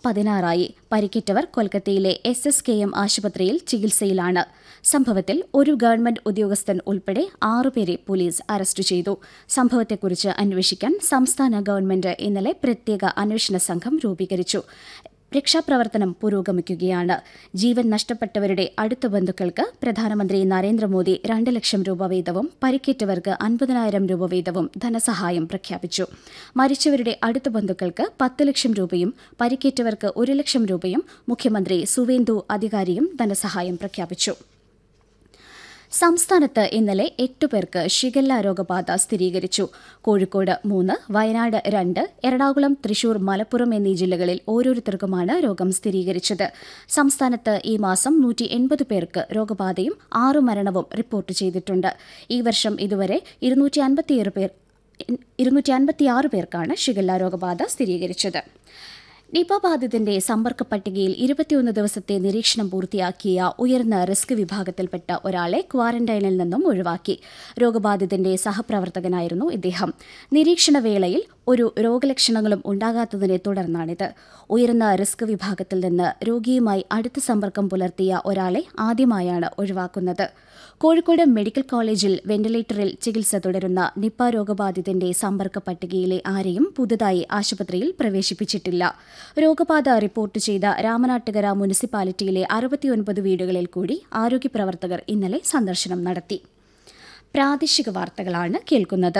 പതിനാറായി പരിക്കേറ്റവർ കൊൽക്കത്തയിലെ S S K M ആശുപത്രിയിൽ ചികിത്സയിലാണ് സംഭവത്തിൽ ഒരു ഗവൺമെന്റ് ഉദ്യോഗസ്ഥൻ ഉൾപ്പെടെ ആറുപേരെ പോലീസ് അറസ്റ്റ് ചെയ്തു സംഭവത്തെക്കുറിച്ച് അന്വേഷിക്കാൻ സംസ്ഥാന ഗവൺമെന്റ് ഇന്നലെ പ്രത്യേക അന്വേഷണ സംഘം രൂപീകരിച്ചു രക്ഷാപ്രവർത്തനം പുരോഗമിക്കുകയാണ് ജീവൻ നഷ്ടപ്പെട്ടവരുടെ അടുത്ത ബന്ധുക്കൾക്ക് പ്രധാനമന്ത്രി നരേന്ദ്രമോദി രണ്ട് ലക്ഷം രൂപ വീതവും പരിക്കേറ്റവർക്ക് അൻപതിനായിരം രൂപ വീതവും ധനസഹായം പ്രഖ്യാപിച്ചു മരിച്ചവരുടെ അടുത്ത ബന്ധുക്കൾക്ക് പത്ത് ലക്ഷം രൂപയും പരിക്കേറ്റവർക്ക് ഒരു ലക്ഷം രൂപയും മുഖ്യമന്ത്രി സുവേന്ദു അധികാരിയും ധനസഹായം പ്രഖ്യാപിച്ചു സംസ്ഥാനത്ത് ഇന്നലെ എട്ട് പേർക്ക് ഷിഗല്ല രോഗബാധ സ്ഥിരീകരിച്ചു കോഴിക്കോട് മൂന്ന് വയനാട് രണ്ട് എറണാകുളം തൃശൂർ മലപ്പുറം എന്നീ ജില്ലകളിൽ ഓരോരുത്തർക്കുമാണ് രോഗം സ്ഥിരീകരിച്ചത് സംസ്ഥാനത്ത് ഈ മാസം നൂറ്റി എൺപത് പേർക്ക് രോഗബാധയും ആറു മരണവും റിപ്പോർട്ട് ചെയ്തിട്ടുണ്ട് ഈ വർഷം ഇതുവരെ ഇരുന്നൂറ്റി അൻപത്തിയേഴ് പേർ ഇരുന്നൂറ്റി അൻപത്തിയാറ് പേർക്കാണ് ഷിഗല്ല രോഗബാധ സ്ഥിരീകരിച്ചത് നിപ ബാധിതന്റെ സമ്പർക്ക പട്ടികയിൽ ഇരുപത്തിയൊന്ന് ദിവസത്തെ നിരീക്ഷണം പൂർത്തിയാക്കിയ ഉയർന്ന റിസ്ക് വിഭാഗത്തിൽപ്പെട്ട ഒരാളെ ക്വാറന്റൈനിൽ നിന്നും ഒഴിവാക്കി രോഗബാധിതന്റെ സഹപ്രവർത്തകനായിരുന്നു ഇദ്ദേഹം നിരീക്ഷണ വേളയിൽ ഒരു രോഗലക്ഷണങ്ങളും ഉണ്ടാകാത്തതിനെ തുടർന്നാണിത് ഉയർന്ന റിസ്ക് വിഭാഗത്തിൽ നിന്ന് രോഗിയുമായി അടുത്ത സമ്പർക്കം പുലർത്തിയ ഒരാളെ ആദ്യമായാണ് ഒഴിവാക്കുന്നത് കോഴിക്കോട് മെഡിക്കൽ കോളേജിൽ വെന്റിലേറ്ററിൽ ചികിത്സ തുടരുന്ന നിപ്പ രോഗബാധിതന്റെ സമ്പർക്ക പട്ടികയിലെ ആരെയും പുതുതായി ആശുപത്രിയിൽ പ്രവേശിപ്പിച്ചിട്ടില്ല രോഗബാധ റിപ്പോർട്ട് ചെയ്ത രാമനാട്ടുകര മുനിസിപ്പാലിറ്റിയിലെ അറുപത്തിയൊൻപത് വീടുകളിൽ കൂടി ആരോഗ്യപ്രവർത്തകർ ഇന്നലെ സന്ദർശനം നടത്തി പ്രാദേശിക വാർത്തകളാണ് കേൾക്കുന്നത്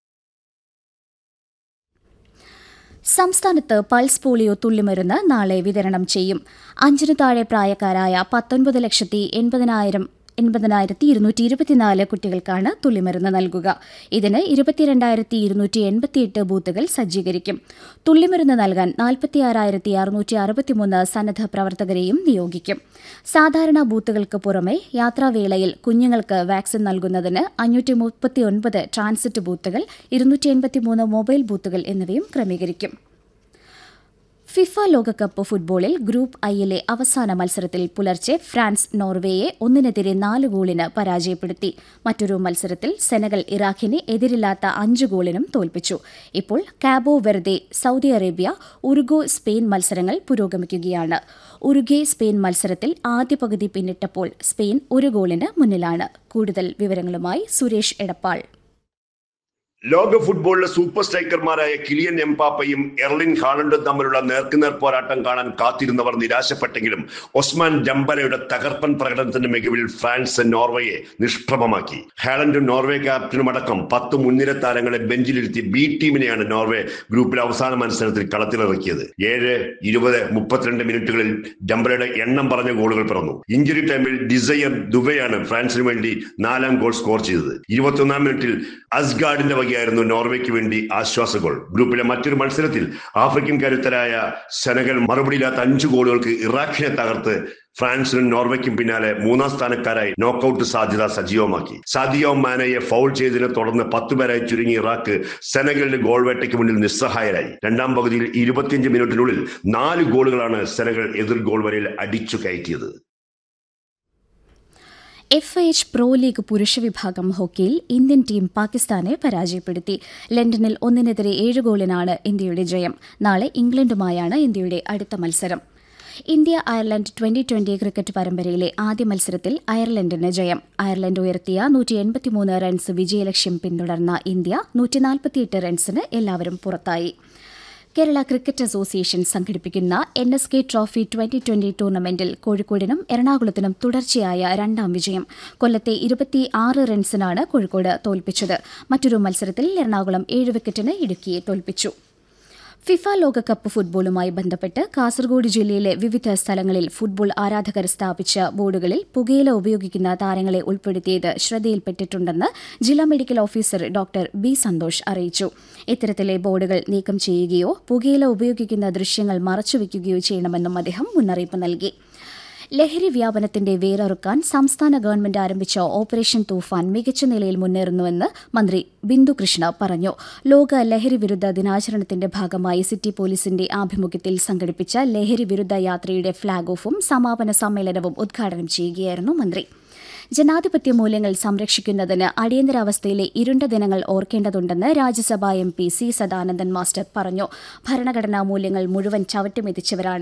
സംസ്ഥാനത്ത് പൾസ് പോളിയോ തുള്ളിമരുന്ന് നാളെ വിതരണം ചെയ്യും അഞ്ചിനു താഴെ പ്രായക്കാരായ പത്തൊൻപത് ലക്ഷത്തി എൺപതിനായിരം എൺപതിനായിരത്തി ഇരുന്നൂറ്റി ഇരുപത്തിനാല് കുട്ടികൾക്കാണ് തുള്ളിമരുന്ന് നൽകുക ഇതിന് ഇരുപത്തിരണ്ടായിരത്തി ഇരുന്നൂറ്റി എൺപത്തിയെട്ട് ബൂത്തുകൾ സജ്ജീകരിക്കും തുള്ളിമരുന്ന് നൽകാൻ നാൽപ്പത്തിയാറായിരത്തി അറുന്നൂറ്റി അറുപത്തിമൂന്ന് സന്നദ്ധ പ്രവർത്തകരെയും നിയോഗിക്കും സാധാരണ ബൂത്തുകൾക്ക് പുറമെ യാത്രാവേളയിൽ കുഞ്ഞുങ്ങൾക്ക് വാക്സിൻ നൽകുന്നതിന് അഞ്ഞൂറ്റി മുപ്പത്തിയൊൻപത് ട്രാൻസിറ്റ് ബൂത്തുകൾ ഇരുന്നൂറ്റി എൺപത്തിമൂന്ന് മൊബൈൽ ബൂത്തുകൾ എന്നിവയും ക്രമീകരിക്കും ഫിഫ ലോകകപ്പ് ഫുട്ബോളിൽ ഗ്രൂപ്പ് ഐയിലെ അവസാന മത്സരത്തിൽ പുലർച്ചെ ഫ്രാൻസ് നോർവേയെ ഒന്നിനെതിരെ നാല് ഗോളിന് പരാജയപ്പെടുത്തി മറ്റൊരു മത്സരത്തിൽ സെനഗൽ ഇറാഖിനെ എതിരില്ലാത്ത അഞ്ച് ഗോളിനും തോൽപ്പിച്ചു ഇപ്പോൾ Cabo Verde Saudi Arabia Uruguay Spain മത്സരങ്ങൾ പുരോഗമിക്കുകയാണ് ഉറുഗെ സ്പെയിൻ മത്സരത്തിൽ ആദ്യ പകുതി പിന്നിട്ടപ്പോൾ സ്പെയിൻ ഒരു ഗോളിന് മുന്നിലാണ് കൂടുതൽ വിവരങ്ങളുമായി സുരേഷ് എടപ്പാൾ ലോക ഫുട്ബോളിലെ സൂപ്പർ സ്ട്രൈക്കർമാരായ കിലിയൻ എംപാപ്പയും എർലിൻ ഹാളണ്ടും തമ്മിലുള്ള നേർക്കുനേർ പോരാട്ടം കാണാൻ കാത്തിരുന്നവർ നിരാശപ്പെട്ടെങ്കിലും ഒസ്മാൻ ജംബലയുടെ തകർപ്പൻ പ്രകടനത്തിന്റെ മികവിൽ ഫ്രാൻസ് നോർവേയെ നിഷ്പ്രഭമാക്കി ഹാളണ്ടും നോർവേ ക്യാപ്റ്റനും അടക്കം പത്ത് മുൻനിര താരങ്ങളെ ബെഞ്ചിലിരുത്തി ബി ടീമിനെയാണ് നോർവേ ഗ്രൂപ്പിലെ അവസാന മത്സരത്തിൽ കളത്തിലിറക്കിയത് ഏഴ് ഇരുപത് മുപ്പത്തിരണ്ട് മിനിറ്റുകളിൽ ജംബലയുടെ എണ്ണം പറഞ്ഞ ഗോളുകൾ പിറന്നു ഇഞ്ചുറി ടൈമിൽ ഡിസയർ ദുബൈയാണ് ഫ്രാൻസിന് വേണ്ടി നാലാം ഗോൾ സ്കോർ ചെയ്തത് ഇരുപത്തിയൊന്നാം മിനിറ്റിൽ അസ്ഗാർഡിന്റെ വകയായിരുന്നു നോർവേക്ക് വേണ്ടി ആശ്വാസ ഗോൾ ഗ്രൂപ്പിലെ മറ്റൊരു മത്സരത്തിൽ ആഫ്രിക്കൻ കരുത്തരായ സെനഗൽ മറുപടിയില്ലാത്ത അഞ്ച് ഗോളുകൾക്ക് ഇറാഖിനെ തകർത്ത് ഫ്രാൻസിനും നോർവേക്കും പിന്നാലെ മൂന്നാം സ്ഥാനക്കാരായി നോക്കൌട്ട് സാധ്യത സജീവമാക്കി സാദിയോ മാനയെ ഫൗൾ ചെയ്തതിനെ തുടർന്ന് പത്തുപേരായി ചുരുങ്ങിയ ഇറാഖ് സെനഗലിന്റെ ഗോൾ വേട്ടയ്ക്ക് മുന്നിൽ നിസ്സഹായരായി രണ്ടാം പകുതിയിൽ ഇരുപത്തിയഞ്ച് മിനിറ്റിനുള്ളിൽ നാല് ഗോളുകളാണ് സെനഗൽ എതിർ ഗോൾ വരയിൽ അടിച്ചു കയറ്റിയത് F I H pro league പുരുഷ വിഭാഗം ഹോക്കിയിൽ ഇന്ത്യൻ ടീം പാകിസ്ഥാനെ പരാജയപ്പെടുത്തി ലണ്ടനിൽ ഒന്നിനെതിരെ ഏഴ് ഗോളിനാണ് ഇന്ത്യയുടെ ജയം നാളെ ഇംഗ്ലണ്ടുമായാണ് ഇന്ത്യയുടെ അടുത്ത മത്സരം India Ireland twenty twenty cricket പരമ്പരയിലെ ആദ്യ മത്സരത്തിൽ അയർലൻഡിന് ജയം അയർലൻഡ് ഉയർത്തിയ നൂറ്റി എൺപത്തിമൂന്ന് റൺസ് വിജയലക്ഷ്യം പിന്തുടർന്ന ഇന്ത്യ നൂറ്റിനാൽപ്പത്തിയെട്ട് റൺസിന് എല്ലാവരും പുറത്തായി കേരള ക്രിക്കറ്റ് അസോസിയേഷൻ സംഘടിപ്പിക്കുന്ന N S K trophy twenty twenty ടൂർണമെന്റിൽ കോഴിക്കോടിനും എറണാകുളത്തിനും തുടർച്ചയായ രണ്ടാം വിജയം കൊല്ലത്തെ ഇരുപത്തിയാറ് റൺസിനാണ് കോഴിക്കോട് തോൽപ്പിച്ചത് മറ്റൊരു മത്സരത്തിൽ എറണാകുളം ഏഴ് വിക്കറ്റിന് ഇടുക്കിയെ തോൽപ്പിച്ചു ഫിഫ ലോകകപ്പ് ഫുട്ബോളുമായി ബന്ധപ്പെട്ട് കാസർഗോഡ് ജില്ലയിലെ വിവിധ സ്ഥലങ്ങളിൽ ഫുട്ബോൾ ആരാധകർ സ്ഥാപിച്ച ബോർഡുകളിൽ പുകയില ഉപയോഗിക്കുന്ന താരങ്ങളെ ഉൾപ്പെടുത്തിയത് ശ്രദ്ധയിൽപ്പെട്ടിട്ടുണ്ടെന്ന് ജില്ലാ medical officer doctor B Santhosh അറിയിച്ചു ഇത്തരത്തിലെ ബോർഡുകൾ നീക്കം ചെയ്യുകയോ പുകയില ഉപയോഗിക്കുന്ന ദൃശ്യങ്ങൾ മറച്ചുവെക്കുകയോ ചെയ്യണമെന്നും അദ്ദേഹം മുന്നറിയിപ്പ് നൽകി ലഹരി വ്യാപനത്തിന്റെ വേരറുക്കാൻ സംസ്ഥാന ഗവൺമെന്റ് ആരംഭിച്ച ഓപ്പറേഷൻ തൂഫാൻ മികച്ച നിലയിൽ മുന്നേറുന്നുവെന്ന് മന്ത്രി ബിന്ദു കൃഷ്ണ പറഞ്ഞു ലോക ലഹരി വിരുദ്ധ ദിനാചരണത്തിന്റെ ഭാഗമായി സിറ്റി പോലീസിന്റെ ആഭിമുഖ്യത്തിൽ സംഘടിപ്പിച്ച ലഹരി വിരുദ്ധ യാത്രയുടെ ഫ്ളാഗ് ഓഫും സമാപന സമ്മേളനവും ഉദ്ഘാടനം ചെയ്യുകയായിരുന്നു മന്ത്രി ജനാധിപത്യ മൂല്യങ്ങൾ സംരക്ഷിക്കുന്നതിന് അടിയന്തരാവസ്ഥയിലെ ഇരുണ്ട ദിനങ്ങൾ ഓർക്കേണ്ടതുണ്ടെന്ന് രാജ്യസഭാ M P C Sadanandan master പറഞ്ഞു ഭരണഘടനാ മൂല്യങ്ങൾ മുഴുവൻ ചവിട്ടുമെതിച്ചവരാണ്